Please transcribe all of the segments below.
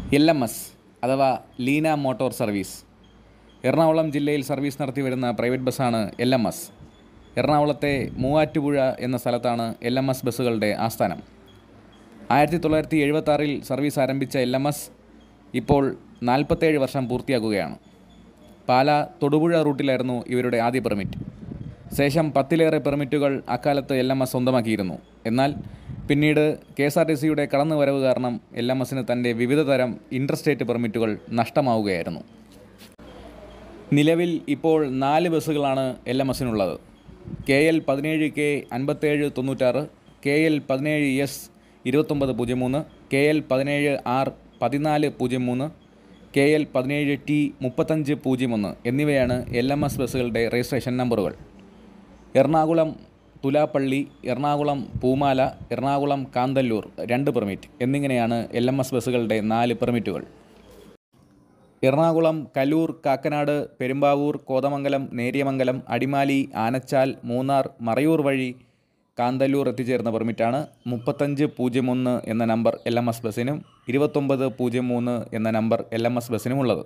L M S അഥവാ Leena motor service Ernakulam ജില്ലയിൽ service നടത്തി വരുന്ന പ്രൈവറ്റ് ബസ്സാണ് എൽ എം എസ് എറണാകുളത്തെ മൂവാറ്റുപുഴ എന്ന സ്ഥലത്താണ് എൽ എം എസ് ബസ്സുകളുടെ ആസ്ഥാനം ആയിരത്തി തൊള്ളായിരത്തി എഴുപത്താറിൽ സർവീസ് ആരംഭിച്ച എൽ എം എസ് ഇപ്പോൾ നാൽപ്പത്തേഴ് വർഷം പൂർത്തിയാക്കുകയാണ് പാല തൊടുപുഴ റൂട്ടിലായിരുന്നു ഇവരുടെ ആദ്യ പെർമിറ്റ് ശേഷം പത്തിലേറെ പെർമിറ്റുകൾ അക്കാലത്ത് എൽ എം എസ് സ്വന്തമാക്കിയിരുന്നു എന്നാൽ പിന്നീട് കെ എസ് ആർ ടി സിയുടെ കടന്നുവരവ് കാരണം എൽ എം എസിന് തൻ്റെ വിവിധ തരം ഇൻ്റർസ്റ്റേറ്റ് പെർമിറ്റുകൾ നഷ്ടമാവുകയായിരുന്നു നിലവിൽ ഇപ്പോൾ നാല് ബസ്സുകളാണ് എൽ എം എസിനുള്ളത് കെ എൽ പതിനേഴ് കെ അൻപത്തേഴ് തൊണ്ണൂറ്റാറ് കെ എൽ പതിനേഴ് എസ് ഇരുപത്തൊമ്പത് പൂജ്യം മൂന്ന് കെ എൽ പതിനേഴ് ആർ പതിനാല് പൂജ്യം മൂന്ന് കെ എൽ പതിനേഴ് ടി മുപ്പത്തഞ്ച് പൂജ്യം ഒന്ന് എന്നിവയാണ് എൽ എം എസ് ബസ്സുകളുടെ രജിസ്ട്രേഷൻ നമ്പറുകൾ എറണാകുളം തുലാപ്പള്ളി എറണാകുളം പൂമാല എറണാകുളം കാന്തല്ലൂർ രണ്ട് പെർമിറ്റ് എന്നിങ്ങനെയാണ് എൽ എം എസ് ബസ്സുകളുടെ നാല് പെർമിറ്റുകൾ എറണാകുളം കലൂർ കാക്കനാട് പെരുമ്പാവൂർ കോതമംഗലം നേര്യമംഗലം അടിമാലി ആനച്ചാൽ മൂന്നാർ മറയൂർ വഴി കാന്തല്ലൂർ എത്തിച്ചേർന്ന പെർമിറ്റാണ് മുപ്പത്തഞ്ച് പൂജ്യം ഒന്ന് എന്ന നമ്പർ എൽ എം എസ് ബസ്സിനും ഇരുപത്തൊമ്പത് പൂജ്യം മൂന്ന് എന്ന നമ്പർ എൽ എം എസ് ബസ്സിനുമുള്ളത്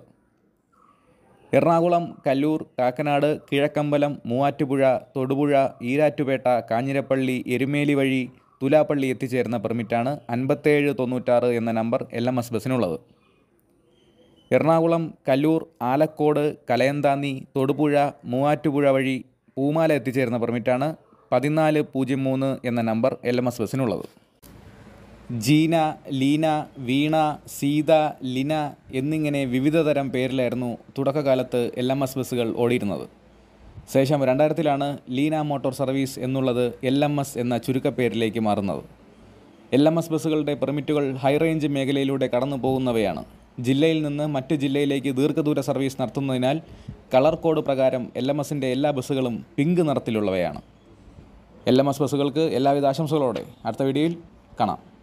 എറണാകുളം കല്ലൂർ കാക്കനാട് കിഴക്കമ്പലം മൂവാറ്റുപുഴ തൊടുപുഴ ഈരാറ്റുപേട്ട കാഞ്ഞിരപ്പള്ളി എരുമേലി വഴി തുലാപ്പള്ളി എത്തിച്ചേരുന്ന പെർമിറ്റാണ് അൻപത്തേഴ് തൊണ്ണൂറ്റാറ് എന്ന നമ്പർ എൽ എം എസ് ബസ്സിനുള്ളത് എറണാകുളം കല്ലൂർ ആലക്കോട് കലയന്താന്നി തൊടുപുഴ മൂവാറ്റുപുഴ വഴി പൂമാല എത്തിച്ചേരുന്ന പെർമിറ്റാണ് പതിനാല് പൂജ്യം മൂന്ന് എന്ന നമ്പർ എൽ എം എസ് ബസ്സിനുള്ളത് ജീന ലീന വീണ സീത ലിന എന്നിങ്ങനെ വിവിധ തരം പേരിലായിരുന്നു തുടക്കകാലത്ത് എൽ എം എസ് ബസ്സുകൾ ഓടിയിരുന്നത് ശേഷം രണ്ടായിരത്തിലാണ് ലീന മോട്ടോർ സർവീസ് എന്നുള്ളത് എൽ എം എസ് എന്ന ചുരുക്കപ്പേരിലേക്ക് മാറുന്നത് എൽ എം എസ് ബസ്സുകളുടെ പെർമിറ്റുകൾ ഹൈറേഞ്ച് മേഖലയിലൂടെ കടന്നു പോകുന്നവയാണ് ജില്ലയിൽ നിന്ന് മറ്റ് ജില്ലയിലേക്ക് ദീർഘദൂര സർവീസ് നടത്തുന്നതിനാൽ കളർ കോഡ് പ്രകാരം എൽ എം എസിൻ്റെ എല്ലാ ബസ്സുകളും പിങ്ക് നിറത്തിലുള്ളവയാണ് എൽ എം എസ് ബസ്സുകൾക്ക് എല്ലാവിധ ആശംസകളോടെ അടുത്ത വീഡിയോയിൽ കാണാം